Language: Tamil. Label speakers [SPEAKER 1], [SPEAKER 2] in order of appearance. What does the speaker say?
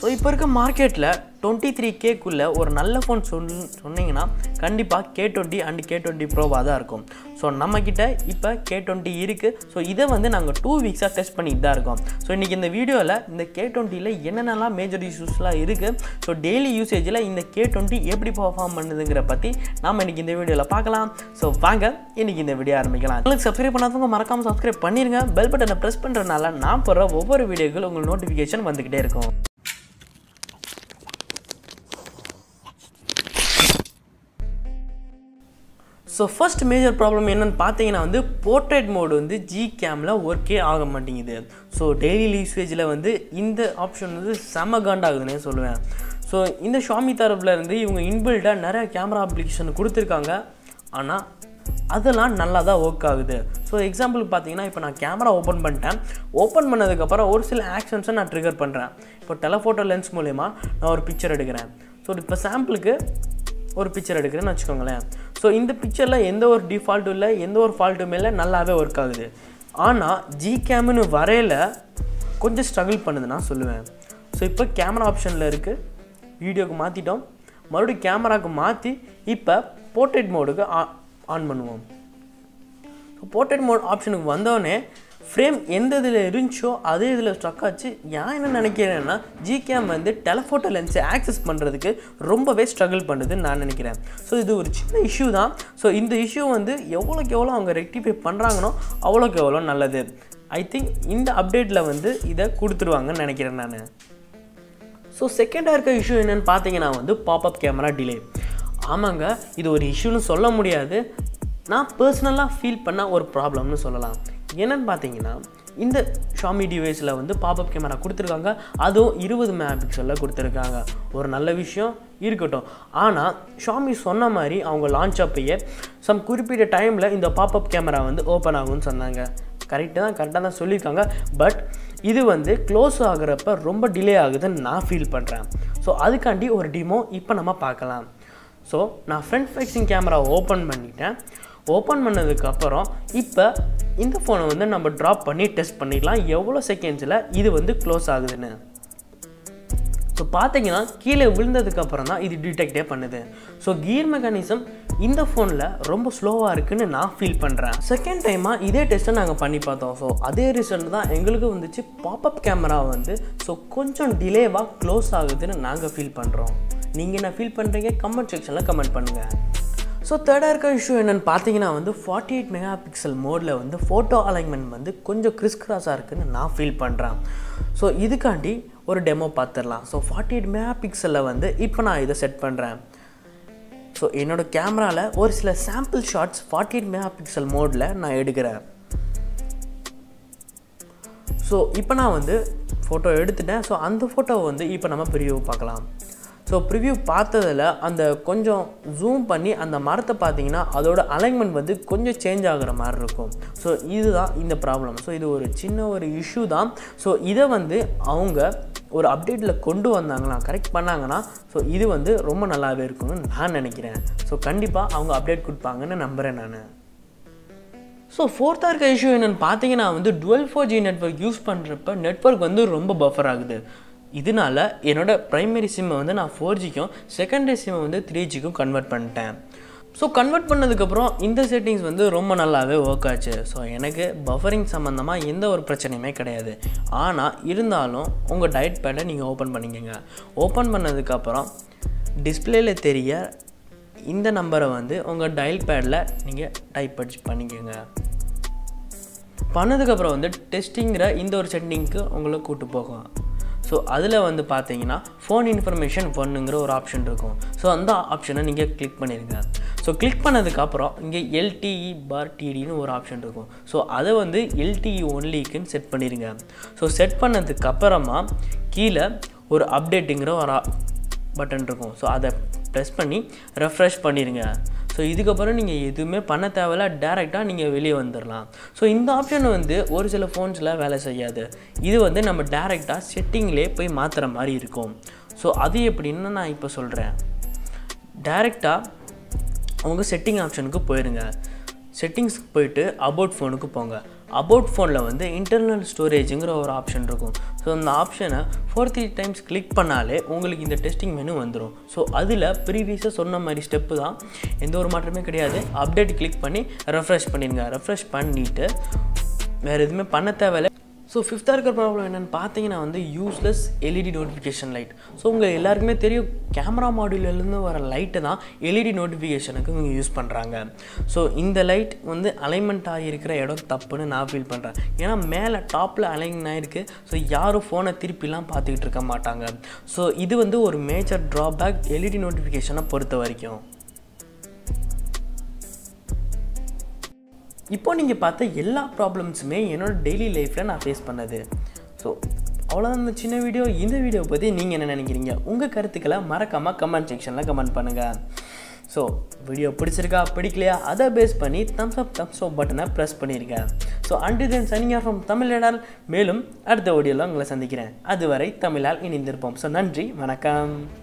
[SPEAKER 1] ஸோ இப்போ இருக்க மார்க்கெட்டில் டுவெண்ட்டி த்ரீ கேக்குள்ளே ஒரு நல்ல ஃபோன் சொல் சொன்னீங்கன்னா கண்டிப்பாக K twenty and K twenty ப்ரோவாக தான் இருக்கும் ஸோ நம்மக்கிட்ட இப்போ கே டுவெண்ட்டி இருக்குது ஸோ இதை வந்து நாங்கள் டூ வீக்ஸாக டெஸ்ட் பண்ணிட்டு தான் இருக்கோம் ஸோ இன்றைக்கி இந்த வீடியோவில் இந்த கே டுவெண்ட்டியில் என்னென்னலாம் மேஜர் இஷ்யூஸ்லாம் இருக்குது ஸோ டெய்லி யூசேஜில் இந்த கே டுவெண்ட்டி எப்படி பர்ஃபார்ம் பண்ணுதுங்கிற பற்றி நாம் இன்றைக்கி இந்த வீடியோவில் பார்க்கலாம் ஸோ வாங்க இன்றைக்கி இந்த வீடியோ ஆரம்பிக்கலாம் உங்களுக்கு சப்ஸ்கிரைப் பண்ணாதவங்க மறக்காமல் சப்ஸ்கிரைப் பண்ணிடுங்க பெல் பட்டனை ப்ரெஸ் பண்ணுறதுனால நான் போடுற ஒவ்வொரு வீடியோக்கள் உங்களுக்கு நோட்டிஃபிகேஷன் வந்துக்கிட்டே இருக்கும் ஸோ ஃபர்ஸ்ட் மேஜர் ப்ராப்ளம் என்னென்னு பார்த்தீங்கன்னா வந்து போர்ட்ரேட் மோடு வந்து ஜி கேமில் ஒர்க்கே ஆக மாட்டேங்குது ஸோ டெய்லி யூசேஜில் வந்து இந்த ஆப்ஷன் வந்து செம காண்டாகுதுன்னே சொல்லுவேன் ஸோ இந்த ஷாமி தரப்புல இருந்து இவங்க இன்பில்டாக நிறைய கேமரா அப்ளிகேஷன் கொடுத்துருக்காங்க ஆனால் அதெல்லாம் நல்லா தான் ஒர்க் ஆகுது ஸோ எக்ஸாம்பிளுக்கு பார்த்தீங்கன்னா இப்போ நான் கேமரா ஓப்பன் பண்ணிட்டேன் ஓப்பன் பண்ணதுக்கப்புறம் ஒரு சில ஆக்ஷன்ஸை நான் ட்ரிகர் பண்ணுறேன் இப்போ டெலஃபோட்டோ லென்ஸ் மூலயமா நான் ஒரு பிக்சர் எடுக்கிறேன் ஸோ இப்போ சாம்பிளுக்கு ஒரு பிக்சர் எடுக்கிறேன்னு வச்சுக்கோங்களேன் ஸோ இந்த பிக்சரில் எந்த ஒரு டிஃபால்ட்டும் இல்லை எந்த ஒரு ஃபால்ட்டுமே இல்லை நல்லாவே ஒர்க் ஆகுது ஆனால் ஜி கேம்னு வரையில் கொஞ்சம் ஸ்ட்ரகிள் பண்ணுது நான் சொல்லுவேன் ஸோ இப்போ கேமரா ஆப்ஷனில் இருக்குது வீடியோக்கு மாற்றிட்டோம் மறுபடியும் கேமராவுக்கு மாற்றி இப்போ போர்ட்ரேட் மோடுக்கு ஆன் பண்ணுவோம் ஸோ போர்ட்ரேட் மோட் ஆப்ஷனுக்கு வந்தோடனே ஃப்ரேம் எந்த இதில் இருந்துச்சோ அதே இதில் ஸ்ட்ரக் ஆச்சு ஏன் என்ன நினைக்கிறேன்னா ஜிகேம் வந்து டெலஃபோட்டோ லென்ஸை ஆக்சஸ் பண்ணுறதுக்கு ரொம்பவே ஸ்ட்ரகிள் பண்ணுதுன்னு நான் நினைக்கிறேன் ஸோ இது ஒரு சின்ன இஷ்யூ தான் ஸோ இந்த இஷ்யூ வந்து எவ்வளோக்கு எவ்வளோ அவங்க ரெக்டிஃபை பண்ணுறாங்களோ அவ்வளோக்கு எவ்வளோ நல்லது ஐ திங்க் இந்த அப்டேட்டில் வந்து இதை கொடுத்துருவாங்கன்னு நினைக்கிறேன் நான் ஸோ செகண்டாக இருக்க இஷ்யூ என்னென்னு பார்த்தீங்கன்னா வந்து பாப்அப் கேமரா டிலே ஆமாங்க இது ஒரு இஷ்யூன்னு சொல்ல முடியாது நான் பர்சனலாக ஃபீல் பண்ண ஒரு ப்ராப்ளம்னு சொல்லலாம் என்னென்னு பார்த்தீங்கன்னா இந்த ஷாமி டிவைஸில் வந்து பாப்அப் கேமரா கொடுத்துருக்காங்க அதுவும் இருபது மெகா பிக்சலில் கொடுத்துருக்காங்க ஒரு நல்ல விஷயம் இருக்கட்டும் ஆனால் ஷாமி சொன்ன மாதிரி அவங்க லான்ச் அப்பயே சம் குறிப்பிட்ட டைமில் இந்த பாப்அப் கேமரா வந்து ஓப்பன் ஆகும்னு சொன்னாங்க கரெக்டு தான் கரெக்டாக தான் சொல்லியிருக்காங்க பட் இது வந்து க்ளோஸ் ஆகுறப்ப ரொம்ப டிலே ஆகுதுன்னு நான் ஃபீல் பண்ணுறேன் ஸோ அதுக்காண்டி ஒரு டிமோ இப்போ நம்ம பார்க்கலாம் ஸோ நான் ஃப்ரண்ட் ஃபேக்ஸிங் கேமரா ஓப்பன் பண்ணிட்டேன் ஓப்பன் பண்ணதுக்கப்புறம் இப்போ இந்த ஃபோனை வந்து நம்ம ட்ராப் பண்ணி டெஸ்ட் பண்ணிடலாம் எவ்வளோ செகண்ட்ஸில் இது வந்து க்ளோஸ் ஆகுதுன்னு ஸோ பார்த்தீங்கன்னா கீழே விழுந்ததுக்கப்புறம் தான் இது டிடெக்டே பண்ணுது ஸோ கியர் மெக்கானிசம் இந்த ஃபோனில் ரொம்ப ஸ்லோவாக இருக்குன்னு நான் ஃபீல் பண்ணுறேன் செகண்ட் டைமாக இதே டெஸ்ட்டை நாங்கள் பண்ணி பார்த்தோம் ஸோ அதே ரிசல்ட் தான் எங்களுக்கு வந்துச்சு பாப்அப் கேமரா வந்து ஸோ கொஞ்சம் டிலேவாக க்ளோஸ் ஆகுதுன்னு நாங்கள் ஃபீல் பண்ணுறோம் நீங்கள் என்ன ஃபீல் பண்ணுறீங்க கமெண்ட் செக்ஷனில் கமெண்ட் பண்ணுங்கள் ஸோ தேர்டாக இருக்க இஷ்யூ என்னென்னு பார்த்தீங்கன்னா வந்து ஃபார்ட்டி எயிட் மெகா பிக்சல் மோடில் வந்து ஃபோட்டோ அலைன்மெண்ட் வந்து கொஞ்சம் கிறிஸ் கிராஸாக இருக்குன்னு நான் ஃபீல் பண்ணுறேன் ஸோ இதுக்காண்டி ஒரு டெமோ பார்த்துடலாம் ஸோ ஃபார்ட்டி எயிட் மெகா பிக்சலில் வந்து இப்போ நான் இதை செட் பண்ணுறேன் ஸோ என்னோடய கேமராவில் ஒரு சில sample shots forty eight mega pixel மோடில் நான் எடுக்கிறேன் ஸோ இப்போ நான் வந்து ஃபோட்டோ எடுத்துட்டேன் ஸோ அந்த ஃபோட்டோவை வந்து இப்போ நம்ம ப்ரிவியூ பார்க்கலாம் ஸோ ப்ரிவ்யூ பார்த்ததில் அந்த கொஞ்சம் ஜூம் பண்ணி அந்த மரத்தை பார்த்தீங்கன்னா அதோட அலைன்மெண்ட் வந்து கொஞ்சம் சேஞ்ச் ஆகுற மாதிரி இருக்கும் ஸோ இதுதான் இந்த ப்ராப்ளம் ஸோ இது ஒரு சின்ன ஒரு இஷ்யூ தான் ஸோ இதை வந்து அவங்க ஒரு அப்டேட்டில் கொண்டு வந்தாங்களா கரெக்ட் பண்ணாங்கன்னா ஸோ இது வந்து ரொம்ப நல்லாவே இருக்கும்னு நான் நினைக்கிறேன் ஸோ கண்டிப்பாக அவங்க அப்டேட் கொடுப்பாங்கன்னு நம்புகிறேன் நான் ஸோ ஃபோர்த்தாக இருக்க இஷ்யூ என்னென்னு பார்த்தீங்கன்னா வந்து dual four G network use பண்ணுறப்ப நெட்ஒர்க் வந்து ரொம்ப பஃபர் ஆகுது இதனால என்னோடய ப்ரைமரி சிம்மை வந்து நான் ஃபோர் ஜிக்கும் செகண்டரி சிம்மை வந்து த்ரீ ஜிக்கும் கன்வெர்ட் பண்ணிட்டேன் ஸோ கன்வெர்ட் பண்ணதுக்கப்புறம் இந்த செட்டிங்ஸ் வந்து ரொம்ப நல்லாவே ஒர்க் ஆச்சு ஸோ எனக்கு பஃபரிங் சம்மந்தமாக எந்த ஒரு பிரச்சனையுமே கிடையாது ஆனால் இருந்தாலும் உங்கள் டயட் பேடை நீங்கள் ஓப்பன் பண்ணிக்கோங்க ஓப்பன் பண்ணதுக்கப்புறம் டிஸ்பிளேல தெரிய இந்த நம்பரை வந்து உங்கள் டயல் பேடில் நீங்கள் டைப் அடிச்சு பண்ணிக்கோங்க பண்ணதுக்கப்புறம் வந்து டெஸ்டிங்கிற இந்த ஒரு செட்டிங்க்கு உங்களை கூட்டு போகும் ஸோ அதில் வந்து பார்த்தீங்கன்னா ஃபோன் இன்ஃபர்மேஷன் ஒன்றுங்கிற ஒரு ஆப்ஷன் இருக்கும் ஸோ அந்த ஆப்ஷனை நீங்கள் கிளிக் பண்ணிடுங்க ஸோ கிளிக் பண்ணதுக்கப்புறம் இங்கே எல்டிஇ பார் டிடின்னு ஒரு ஆப்ஷன் இருக்கும் ஸோ அதை வந்து எல்டிஇ ஒன்லிக்குன்னு செட் பண்ணிடுங்க ஸோ செட் பண்ணதுக்கப்புறமா கீழே ஒரு அப்டேட்டுங்கிற ஒரு பட்டன் இருக்கும் ஸோ அதை ப்ரெஸ் பண்ணி ரெஃப்ரெஷ் பண்ணிடுங்க ஸோ இதுக்கப்புறம் நீங்கள் எதுவுமே பண்ண தேவையில்ல டேரெக்டாக நீங்கள் வெளியே வந்துடலாம் ஸோ இந்த ஆப்ஷன் வந்து ஒரு சில ஃபோன்ஸில் வேலை செய்யாது இது வந்து நம்ம டேரெக்டாக செட்டிங்லேயே போய் மாற்றுற மாதிரி இருக்கும் ஸோ அது எப்படின்னு நான் இப்போ சொல்கிறேன் டேரெக்டாக அவங்க செட்டிங் ஆப்ஷனுக்கு போயிடுங்க செட்டிங்ஸ்க்கு போயிட்டு அபவுட் ஃபோனுக்கு போங்க அபவுட் ஃபோனில் வந்து இன்டர்னல் ஸ்டோரேஜுங்கிற ஒரு ஆப்ஷன் இருக்கும் ஸோ அந்த ஆப்ஷனை ஃபோர் த்ரீ டைம்ஸ் கிளிக் பண்ணாலே உங்களுக்கு இந்த டெஸ்டிங் மெனு வந்துடும் ஸோ அதில் ப்ரீவியஸாக சொன்ன மாதிரி ஸ்டெப்பு தான் எந்த ஒரு மாற்றமே கிடையாது அப்டேட் கிளிக் பண்ணி ரெஃப்ரெஷ் பண்ணிடுங்க ரெஃப்ரெஷ் பண்ணிவிட்டு வேறு எதுவுமே பண்ண தேவையில்லை ஸோ ஃபிஃப்த்தாக இருக்கிற ப்ராப்ளம் என்னென்னு பார்த்தீங்கன்னா வந்து useless LED notification light so உங்கள் எல்லாருக்குமே தெரியும் கேமரா மாடியூலேருந்து வர லைட்டை தான் எல்இடி நோட்டிஃபிகேஷனுக்கு இவங்க யூஸ் பண்ணுறாங்க ஸோ இந்த லைட் வந்து அலைன்மெண்ட் ஆகியிருக்கிற இடம் தப்புன்னு நான் ஃபீல் பண்ணுறேன் ஏன்னா மேலே டாப்பில் அலைன் ஆகிருக்கு ஸோ யாரும் ஃபோனை திருப்பிலாம் பார்த்துக்கிட்டு இருக்க மாட்டாங்க ஸோ இது வந்து ஒரு மேஜர் ட்ராபேக் எல்இடி நோட்டிஃபிகேஷனை பொறுத்த வரைக்கும் இப்போ நீங்கள் பார்த்த எல்லா ப்ராப்ளம்ஸுமே என்னோட டெய்லி லைஃப்பில் நான் ஃபேஸ் பண்ணது ஸோ அவ்வளோதான் இந்த சின்ன வீடியோ இந்த வீடியோ பற்றி நீங்கள் என்ன நினைக்கிறீங்க உங்கள் கருத்துக்களை மறக்காமல் கமெண்ட் செக்ஷனில் கமெண்ட் பண்ணுங்கள் ஸோ வீடியோ பிடிச்சிருக்கா பிடிக்கலையா அதை பேஸ் பண்ணி தம்ஸ் அப் தம்ஸ் அப் பட்டனை ப்ரெஸ் பண்ணியிருக்கேன் so and then signing from தமிழனால் மேலும் அடுத்த வீடியோவில் உங்களை சந்திக்கிறேன் அதுவரை தமிழால் இணைந்திருப்போம் ஸோ நன்றி வணக்கம்